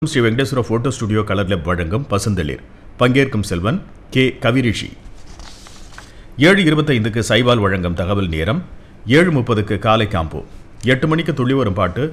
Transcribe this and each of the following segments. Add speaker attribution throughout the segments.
Speaker 1: Sri Venkateswara photo studio colour lab வழங்கும் பசுந்தளிர் பங்கேற்கும் செல்வன் கே கவிரிஷி ஏழு இருபத்தைந்துக்கு சைவால் வழங்கும் தகவல் நேரம் ஏழு முப்பதுக்கு காலை காம்போ எட்டு மணிக்கு துள்ளி வரும் பாட்டு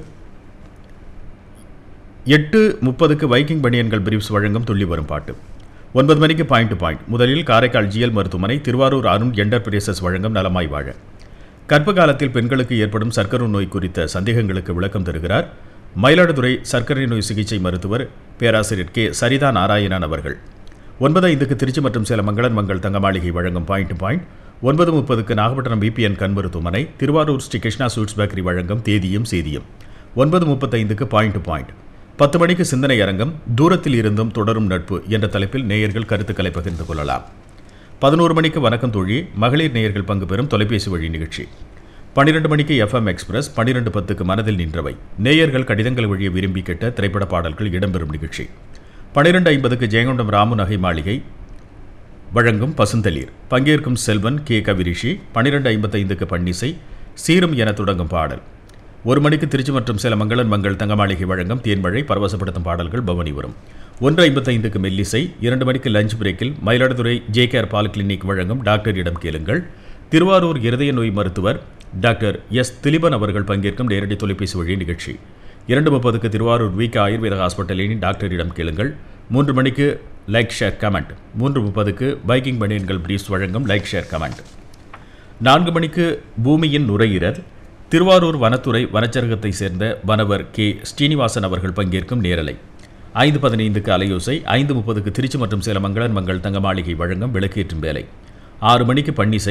Speaker 1: எட்டு முப்பதுக்கு வைக்கிங் பனியன்கள் பிரீப்ஸ் வழங்கும் துள்ளி வரும் பாட்டு ஒன்பது மணிக்கு பாயிண்ட் டு பாயிண்ட் முதலில் காரைக்கால் ஜிஎல் மருத்துவமனை திருவாரூர் அருண் என்டர்பிரைசஸ் வழங்கும் நலமாய் வாழ கர்ப்ப காலத்தில் பெண்களுக்கு ஏற்படும் சர்க்கரை நோய் குறித்த சந்தேகங்களுக்கு விளக்கம் தருகிறார் மயிலாடுதுறை சர்க்கரை நோய் சிகிச்சை மருத்துவர் பேராசிரியர் கே சரிதா நாராயணன் அவர்கள் ஒன்பது ஐந்துக்கு திருச்சி மற்றும் சேலம் மங்களன் மங்கள் தங்க மாளிகை வழங்கும் பாயிண்ட் டு பாயிண்ட் ஒன்பது முப்பதுக்கு நாகப்பட்டினம் பிபிஎன் கண் மருத்துவமனை திருவாரூர் ஸ்ரீ கிருஷ்ணா ஸ்வீட்ஸ் பேக்கரி வழங்கும் தேதியும் செய்தியும் ஒன்பது முப்பத்தைந்துக்கு பாயிண்ட் டு பாயிண்ட் பத்து மணிக்கு சிந்தனை அரங்கம் தூரத்தில் இருந்தும் தொடரும் நட்பு என்ற தலைப்பில் நேயர்கள் கருத்துக்களை பகிர்ந்து கொள்ளலாம் பதினோரு மணிக்கு வணக்கம் தோழி மகளிர் நேயர்கள் பங்கு பெறும் தொலைபேசி வழி நிகழ்ச்சி பன்னிரண்டு மணிக்கு எஃப்எம் எக்ஸ்பிரஸ் பன்னிரண்டு பத்துக்கு மனதில் நின்றவை நேயர்கள் கடிதங்கள் வழியே விரும்பி கேட்ட திரைப்பட பாடல்கள் இடம்பெறும் நிகழ்ச்சி பன்னிரண்டு ஐம்பதுக்கு ஜெயங்கொண்டம் ராமு நகை மாளிகை வழங்கும் பசுந்தளிர் பங்கேற்கும் செல்வன் கே கவிரிஷி பன்னிரண்டு ஐம்பத்தைந்துக்கு பன்னிசை சீரும் என தொடங்கும் பாடல் ஒரு மணிக்கு திருச்சி மற்றும் சில மங்களன் மங்கள் தங்கமாளிகை வழங்கும் தேன்மழை பரவசப்படுத்தும் பாடல்கள் பவனி வரும் ஒன்று ஐம்பத்தைந்துக்கு மெல்லிசை இரண்டு மணிக்கு லஞ்ச் பிரேக்கில் Mayiladuthurai J care Paul clinic வழங்கும் டாக்டரிடம் கேளுங்கள் திருவாரூர் இருதய நோய் மருத்துவர் டாக்டர் எஸ் திலிபன் அவர்கள் பங்கேற்கும் நேரடி தொலைபேசி வழி நிகழ்ச்சி இரண்டு முப்பதுக்கு திருவாரூர் வீக்க ஆயுர்வேத ஹாஸ்பிட்டலின் டாக்டரிடம் கேளுங்கள் மூன்று மணிக்கு லைக் ஷேர் கமெண்ட் மூன்று முப்பதுக்கு பைக்கிங் பனியன்கள் பிரீஸ் வழங்கும் லைக் ஷேர் கமெண்ட் நான்கு மணிக்கு பூமியின் நுரையீரல் திருவாரூர் வனத்துறை வனச்சரகத்தை சேர்ந்த வனவர் கே ஸ்ரீனிவாசன் அவர்கள் பங்கேற்கும் நேரலை ஐந்து பதினைந்துக்கு அலையோசை ஐந்து முப்பதுக்கு திருச்சி மற்றும் சேலம் மங்களன் மங்கள் தங்க மாளிகை வழங்கும் விளக்கேற்றும் வேலை ஆறு மணிக்கு பன்னிசை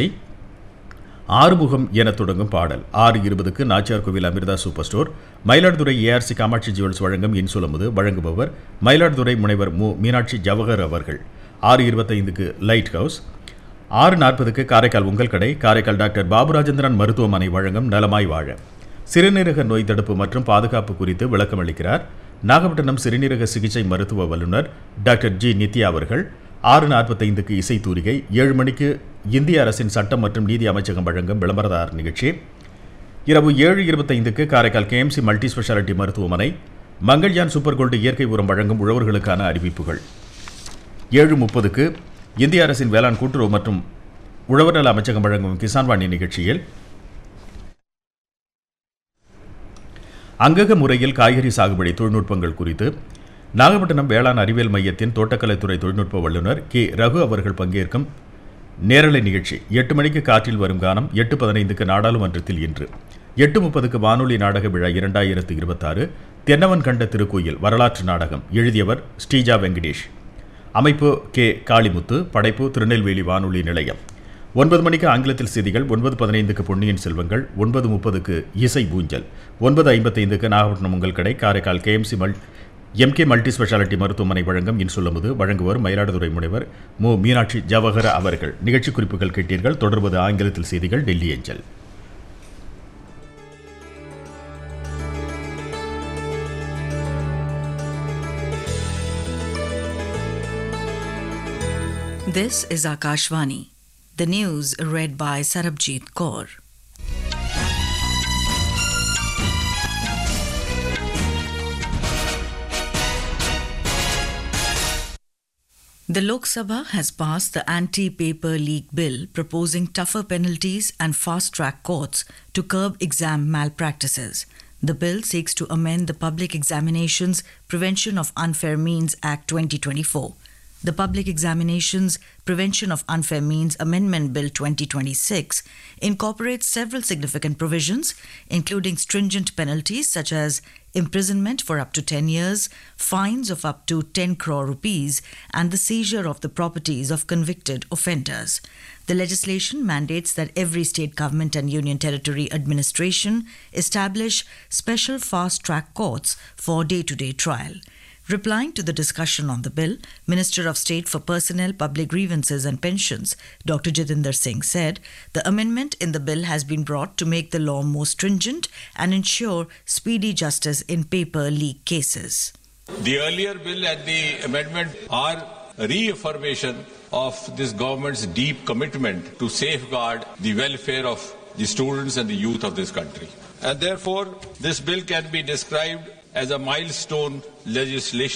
Speaker 1: ஆறுமுகம் என தொடங்கும் பாடல் ஆறு இருபதுக்கு Nachiyar Koil Amirtha super store Mayiladuthurai ARC Kamatchi jewels வழங்கும் இன்சுலமுது வழங்குபவர் மயிலாடுதுறை முனைவர் மு மீனாட்சி ஜவஹர் அவர்கள் ஆறு இருபத்தைந்துக்கு லைட் ஹவுஸ் ஆறு நாற்பதுக்கு காரைக்கால் உங்கள் கடை காரைக்கால் டாக்டர் பாபுராஜேந்திரன் மருத்துவமனை வழங்கும் நலமாய் வாழ சிறுநீரக நோய் தடுப்பு மற்றும் பாதுகாப்பு குறித்து விளக்கம் அளிக்கிறார் நாகப்பட்டினம் சிறுநீரக சிகிச்சை மருத்துவ வல்லுநர் டாக்டர் ஜி நித்யா அவர்கள் ஆறு நாற்பத்தைந்துக்கு இசை தூரிகை ஏழு மணிக்கு இந்திய அரசின் சட்டம் மற்றும் நீதி அமைச்சகம் வழங்கும் விளம்பரதார் நிகழ்ச்சி இரவு ஏழு இருபத்தைந்துக்கு காரைக்கால் கேஎம்சி மல்டி ஸ்பெஷாலிட்டி மருத்துவமனை மங்கள்யான் சூப்பர் கோல்டு இயற்கை உரம் வழங்கும் உழவர்களுக்கான அறிவிப்புகள் ஏழு முப்பதுக்கு இந்திய அரசின் வேளாண் கூட்டுறவு மற்றும் உழவர் நல அமைச்சகம் வழங்கும் கிசான் வாணி நிகழ்ச்சியில் அங்கக முறையில் காய்கறி சாகுபடி தொழில்நுட்பங்கள் குறித்து நாகப்பட்டினம் வேளாண் அறிவியல் மையத்தின் தோட்டக்கலைத்துறை தொழில்நுட்ப வல்லுநர் கே ரகு அவர்கள் பங்கேற்கும் நேரலை நிகழ்ச்சி எட்டு மணிக்கு காற்றில் வரும் கானம் எட்டு பதினைந்துக்கு நாடாளுமன்றத்தில் இன்று எட்டு முப்பதுக்கு வானொலி நாடக விழா இரண்டாயிரத்து இருபத்தாறு தென்னவன் கண்ட திருக்கோயில் வரலாற்று நாடகம் எழுதியவர் ஸ்ரீஜா வெங்கடேஷ் அமைப்பு கே காளிமுத்து படைப்பு திருநெல்வேலி வானொலி நிலையம் ஒன்பது மணிக்கு ஆங்கிலத்தில் செய்திகள் ஒன்பது பதினைந்துக்கு பொன்னியின் செல்வங்கள் ஒன்பது முப்பதுக்கு இசை ஊஞ்சல் ஒன்பது ஐம்பத்தைந்துக்கு நாகப்பட்டினம் உங்கள் கடை காரைக்கால் கேஎம்சி மல் எம்கே மல்டி ஸ்பெஷாலிட்டி மருத்துவமனை வழங்கும் இன்சொல்லுமுது வழங்குவர் மயிலாடுதுறை முனைவர் மு மீனாட்சி ஜவஹர அவர்கள் நிகழ்ச்சி குறிப்புகள் கேட்டீர்கள் தொடர்பது ஆங்கிலத்தில் செய்திகள் டெல்லி ஏஞ்சல்
Speaker 2: This is Akashvani. The news read by Sarabjit Kaur. The Lok Sabha has passed the anti paper leak bill proposing tougher penalties and fast track courts to curb exam malpractices. The bill seeks to amend the Public Examinations Prevention of Unfair Means Act 2024. The Public Examinations Prevention of Unfair Means Amendment Bill 2026 incorporates several significant provisions, including stringent penalties such as imprisonment for up to 10 years, fines of up to 10 crore rupees, and the seizure of the properties of convicted offenders. The legislation mandates that every state government and union territory administration establish special fast track courts for day to day trial. Replying to the discussion on the bill, Minister of State for Personnel, Public Grievances and Pensions, Dr. Jitinder Singh said the amendment in the bill has been brought to make the law more stringent and ensure speedy justice in paper leak cases.
Speaker 3: The earlier bill and the amendment are a reaffirmation of this government's deep commitment to safeguard the welfare of the students and the youth of this country. And therefore, this bill can be described as a milestone legislation.